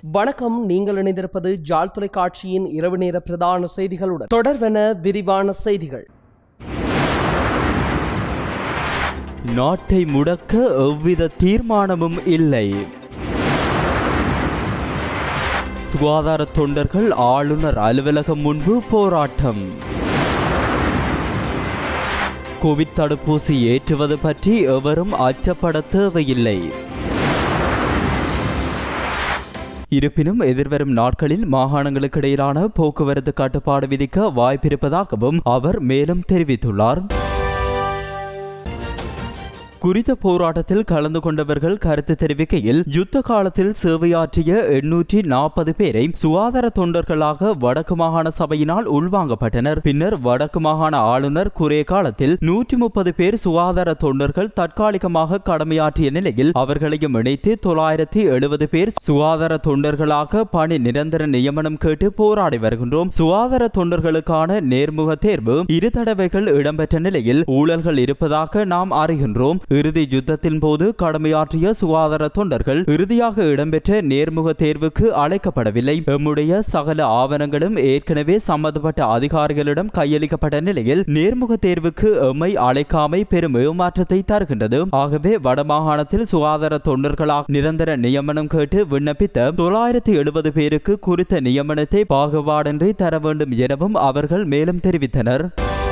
வணக்கம் நீங்கள் இணைந்திருப்பது ஜாழ் தொலைக்காட்சியின் இரவு நேர பிரதான செய்திகளுடன் தொடர்வென விரிவான செய்திகள் நாட்டை முடக்க எவ்வித தீர்மானமும் இல்லை சுகாதார தொண்டர்கள் ஆளுநர் அலுவலகம் முன்பு போராட்டம் கோவிட் தடுப்பூசி ஏற்றுவது பற்றி எவரும் அச்சப்பட தேவையில்லை இருப்பினும் எதிர்வரும் நாட்களில் மாகாணங்களுக்கு இடையிலான போக்குவரத்து கட்டுப்பாடு விதிக்க வாய்ப்பிருப்பதாகவும் அவர் மேலும் தெரிவித்துள்ளார் குறித்த போராட்டத்தில் கலந்து கொண்டவர்கள் கருத்து தெரிவிக்கையில் யுத்த காலத்தில் சேவையாற்றிய எண்ணூற்றி நாற்பது பேரை சுகாதார தொண்டர்களாக வடக்கு மாகாண சபையினால் உள்வாங்கப்பட்டனர் பின்னர் வடக்கு மாகாண ஆளுநர் குறைய காலத்தில் நூற்றி முப்பது பேர் சுகாதார தொண்டர்கள் தற்காலிகமாக கடமையாற்றிய நிலையில் அவர்களையும் இணைத்து தொள்ளாயிரத்தி எழுபது பேர் சுகாதார தொண்டர்களாக பணி நிரந்தர நியமனம் கேட்டு போராடி வருகின்றோம் சுகாதார தொண்டர்களுக்கான நேர்முக தேர்வு இரு தடவைகள் இடம்பெற்ற நிலையில் ஊழல்கள் இருப்பதாக நாம் அறிகின்றோம் இறுதி யுத்தத்தின் போது கடமையாற்றிய சுகாதார தொண்டர்கள் இறுதியாக இடம்பெற்ற நேர்முக தேர்வுக்கு அழைக்கப்படவில்லை எம்முடைய சகல ஆவணங்களும் ஏற்கனவே சம்பந்தப்பட்ட அதிகாரிகளிடம் கையளிக்கப்பட்ட நிலையில் நேர்முக தேர்வுக்கு எம்மை அழைக்காமை பெரும் ஏமாற்றத்தை தருகின்றது ஆகவே வடமாகாணத்தில் சுகாதார தொண்டர்களாக நிரந்தர நியமனம் கேட்டு விண்ணப்பித்த தொள்ளாயிரத்தி எழுபது பேருக்கு குறித்த நியமனத்தை பாகுபாடின்றி தர வேண்டும் எனவும் அவர்கள் மேலும் தெரிவித்தனர்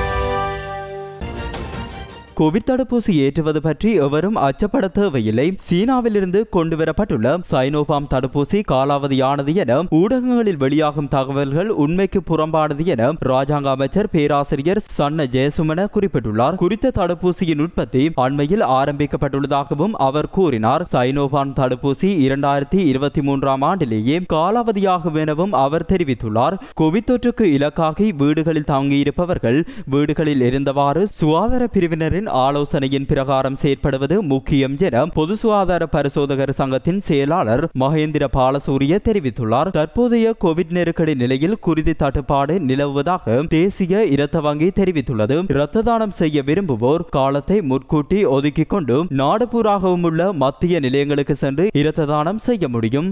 கோவிட் தடுப்பூசி ஏற்றுவது பற்றி எவரும் அச்சப்பட தேவையில்லை சீனாவிலிருந்து கொண்டுவரப்பட்டுள்ள சைனோபாம் தடுப்பூசி காலாவதியானது என ஊடகங்களில் வெளியாகும் தகவல்கள் உண்மைக்கு புறம்பானது என ராஜாங்க அமைச்சர் பேராசிரியர் சன்ன ஜெயசுமன குறிப்பிட்டுள்ளார் குறித்த தடுப்பூசியின் உற்பத்தி அண்மையில் ஆரம்பிக்கப்பட்டுள்ளதாகவும் அவர் கூறினார் சைனோபாம் தடுப்பூசி இரண்டாயிரத்தி இருபத்தி மூன்றாம் ஆண்டிலேயே காலாவதியாகும் எனவும் அவர் தெரிவித்துள்ளார் கோவிட் தொற்றுக்கு இலக்காகி வீடுகளில் தங்கியிருப்பவர்கள் வீடுகளில் இருந்தவாறு சுகாதார பிரிவினரின் ஆலோசனையின் பிரகாரம் செயற்படுவது முக்கியம் என பொது சுகாதார பரிசோதகர் சங்கத்தின் செயலாளர் மகேந்திர பாலசூரிய தெரிவித்துள்ளார் தற்போதைய கோவிட் நெருக்கடி நிலையில் குருதி தட்டுப்பாடு நிலவுவதாக தேசிய இரத்த வங்கி தெரிவித்துள்ளது இரத்த தானம் செய்ய விரும்புவோர் காலத்தை முற்கூட்டி ஒதுக்கிக் கொண்டு நாடு பூராகவும் உள்ள மத்திய நிலையங்களுக்கு சென்று இரத்த தானம் செய்ய முடியும்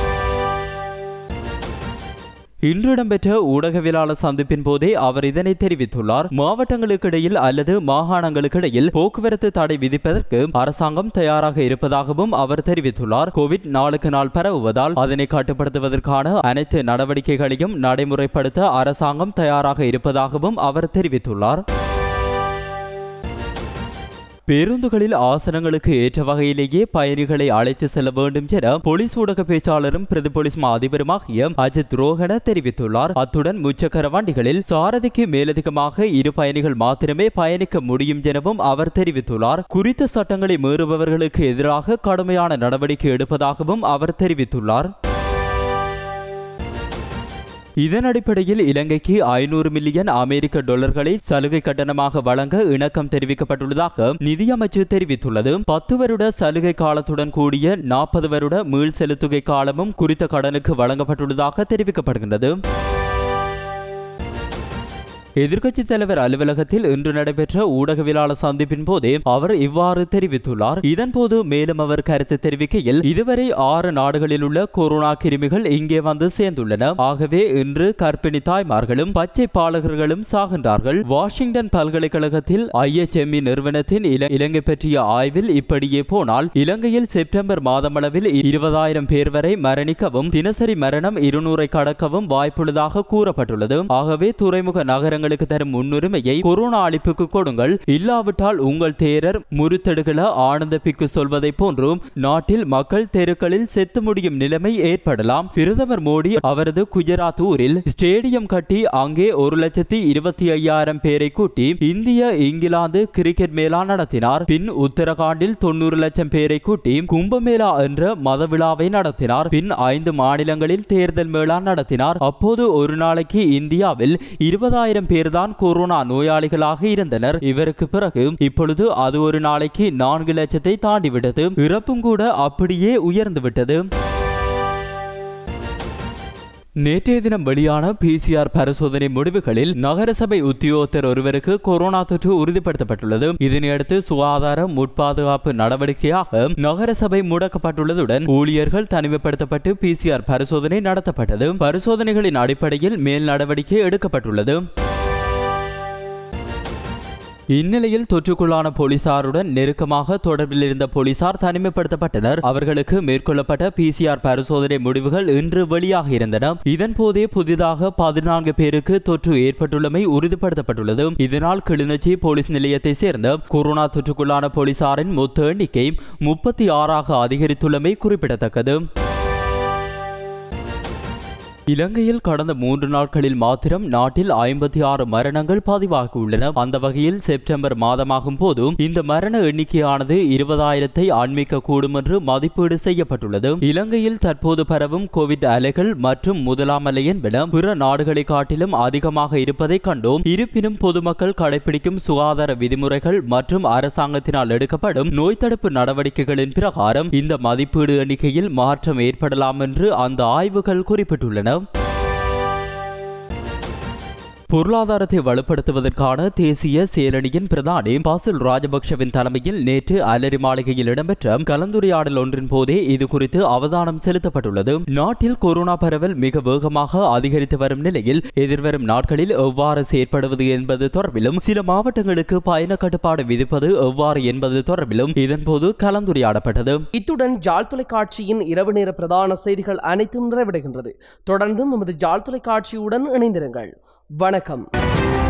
இன்று இடம்பெற்ற ஊடகவியலாளர் சந்திப்பின் போதே அவர் இதனை தெரிவித்துள்ளார் மாவட்டங்களுக்கு இடையில் அல்லது மாகாணங்களுக்கு இடையில் போக்குவரத்து தடை விதிப்பதற்கு அரசாங்கம் தயாராக இருப்பதாகவும் அவர் தெரிவித்துள்ளார் கோவிட் நாளுக்கு நாள் பரவுவதால் அதனை கட்டுப்படுத்துவதற்கான அனைத்து நடவடிக்கைகளையும் நடைமுறைப்படுத்த அரசாங்கம் தயாராக இருப்பதாகவும் அவர் தெரிவித்துள்ளார் பேருந்துகளில் ஆசனங்களுக்கு ஏற்ற வகையிலேயே பயணிகளை அழைத்து செல்ல வேண்டும் என போலீஸ் ஊடக பேச்சாளரும் பிரதி போலீஸ் மா அதிபருமாகிய அஜித் ரோஹன தெரிவித்துள்ளார் அத்துடன் முச்சக்கர வண்டிகளில் சாரதிக்கு மேலதிகமாக இரு பயணிகள் மாத்திரமே பயணிக்க முடியும் எனவும் அவர் தெரிவித்துள்ளார் குறித்த சட்டங்களை மீறுபவர்களுக்கு எதிராக கடுமையான நடவடிக்கை எடுப்பதாகவும் அவர் தெரிவித்துள்ளார் இதன் அடிப்படையில் இலங்கைக்கு ஐநூறு மில்லியன் அமெரிக்க டாலர்களை சலுகை கட்டணமாக வழங்க இணக்கம் தெரிவிக்கப்பட்டுள்ளதாக நிதியமைச்சு தெரிவித்துள்ளது பத்து வருட சலுகை காலத்துடன் கூடிய நாற்பது வருட மீள் செலுத்துகை காலமும் குறித்த கடனுக்கு வழங்கப்பட்டுள்ளதாக தெரிவிக்கப்படுகின்றது எதிர்க்கட்சி தலைவர் அலுவலகத்தில் இன்று நடைபெற்ற ஊடகவியலாளர் சந்திப்பின் போதே அவர் இவ்வாறு தெரிவித்துள்ளார் இதன்போது மேலும் அவர் கருத்து தெரிவிக்கையில் இதுவரை ஆறு நாடுகளில் உள்ள கொரோனா கிருமிகள் இங்கே வந்து சேர்ந்துள்ளன ஆகவே இன்று கர்ப்பிணி தாய்மார்களும் பச்சை பாலகர்களும் சாகின்றார்கள் வாஷிங்டன் பல்கலைக்கழகத்தில் ஐஎச்எம்இ நிறுவனத்தின் இல- இலங்கை பற்றிய ஆய்வில் இப்படியே போனால் இலங்கையில் செப்டம்பர் மாதமளவில் இருபதாயிரம் பேர் வரை மரணிக்கவும் தினசரி மரணம் இருநூறை கடக்கவும் வாய்ப்புள்ளதாக கூறப்பட்டுள்ளது ஆகவே துறைமுக நகரங்களுக்கு தரும் முன்னுரிமையை கொரோனா அளிப்புக்கு கொடுங்கள் இல்லாவிட்டால் உங்கள் தேரர் முறுத்தெடுகள ஆனந்த பிக்கு சொல்வதை போன்றும் நாட்டில் மக்கள் தெருக்களில் செத்து முடியும் நிலைமை ஏற்படலாம் பிரதமர் மோடி அவரது குஜராத் ஊரில் ஸ்டேடியம் கட்டி அங்கே ஒரு லட்சத்தி இருபத்தி ஐயாயிரம் பேரை கூட்டி இந்திய இங்கிலாந்து கிரிக்கெட் மேளா நடத்தினார் பின் உத்தரகாண்டில் தொண்ணூறு லட்சம் பேரை கூட்டி கும்பமேளா என்ற மத விழாவை நடத்தினார் பின் ஐந்து மாநிலங்களில் தேர்தல் மேளா நடத்தினார் அப்போது ஒரு நாளைக்கு இந்தியாவில் இருபதாயிரம் பேர்தான் கொரோனா நோயாளிகளாக இருந்தனர் இவருக்கு பிறகு இப்பொழுது அது ஒரு நாளைக்கு நான்கு லட்சத்தை தாண்டிவிட்டது இறப்பும் கூட அப்படியே உயர்ந்து விட்டது நேற்றைய தினம் வெளியான பிசிஆர் பரிசோதனை முடிவுகளில் நகரசபை உத்தியோகத்தர் ஒருவருக்கு கொரோனா தொற்று உறுதிப்படுத்தப்பட்டுள்ளது இதனையடுத்து சுகாதார முட்பாதுகாப்பு நடவடிக்கையாக நகரசபை முடக்கப்பட்டுள்ளதுடன் ஊழியர்கள் தனிமைப்படுத்தப்பட்டு பிசிஆர் பரிசோதனை நடத்தப்பட்டது பரிசோதனைகளின் அடிப்படையில் மேல் நடவடிக்கை எடுக்கப்பட்டுள்ளது இந்நிலையில் தொற்றுக்குள்ளான போலீசாருடன் நெருக்கமாக தொடர்பில் இருந்த போலீசார் தனிமைப்படுத்தப்பட்டனர் அவர்களுக்கு மேற்கொள்ளப்பட்ட பிசிஆர் பரிசோதனை முடிவுகள் இன்று வெளியாக இருந்தன இதன் போதே புதிதாக பதினான்கு பேருக்கு தொற்று ஏற்பட்டுள்ளமை உறுதிப்படுத்தப்பட்டுள்ளது இதனால் கிளிநொச்சி போலீஸ் நிலையத்தை சேர்ந்த கொரோனா தொற்றுக்குள்ளான போலீசாரின் மொத்த எண்ணிக்கை முப்பத்தி ஆறாக அதிகரித்துள்ளமை குறிப்பிடத்தக்கது இலங்கையில் கடந்த மூன்று நாட்களில் மாத்திரம் நாட்டில் ஐம்பத்தி ஆறு மரணங்கள் பதிவாகியுள்ளன அந்த வகையில் செப்டம்பர் மாதமாகும் போது இந்த மரண எண்ணிக்கையானது இருபதாயிரத்தை ஆன்மிக்க கூடும் என்று மதிப்பீடு செய்யப்பட்டுள்ளது இலங்கையில் தற்போது பரவும் கோவிட் அலைகள் மற்றும் முதலாம் அலை என்பன பிற நாடுகளை காட்டிலும் அதிகமாக இருப்பதை கண்டோம் இருப்பினும் பொதுமக்கள் கடைபிடிக்கும் சுகாதார விதிமுறைகள் மற்றும் அரசாங்கத்தினால் எடுக்கப்படும் நோய் தடுப்பு நடவடிக்கைகளின் பிரகாரம் இந்த மதிப்பீடு எண்ணிக்கையில் மாற்றம் ஏற்படலாம் என்று அந்த ஆய்வுகள் குறிப்பிட்டுள்ளன பொருளாதாரத்தை வலுப்படுத்துவதற்கான தேசிய செயலணியின் பிரதானி பாசில் ராஜபக்ஷவின் தலைமையில் நேற்று அலரி மாளிகையில் இடம்பெற்ற கலந்துரையாடல் ஒன்றின் போதே இது குறித்து அவதானம் செலுத்தப்பட்டுள்ளது நாட்டில் கொரோனா பரவல் மிக வேகமாக அதிகரித்து வரும் நிலையில் எதிர்வரும் நாட்களில் எவ்வாறு செயற்படுவது என்பது தொடர்பிலும் சில மாவட்டங்களுக்கு பயண கட்டுப்பாடு விதிப்பது எவ்வாறு என்பது தொடர்பிலும் இதன்போது கலந்துரையாடப்பட்டது இத்துடன் ஜாழ் தொலைக்காட்சியின் இரவு நேர பிரதான செய்திகள் அனைத்தும் நிறைவடைகின்றது தொடர்ந்தும் நமது ஜாழ் தொலைக்காட்சியுடன் இணைந்திருங்கள் வணக்கம்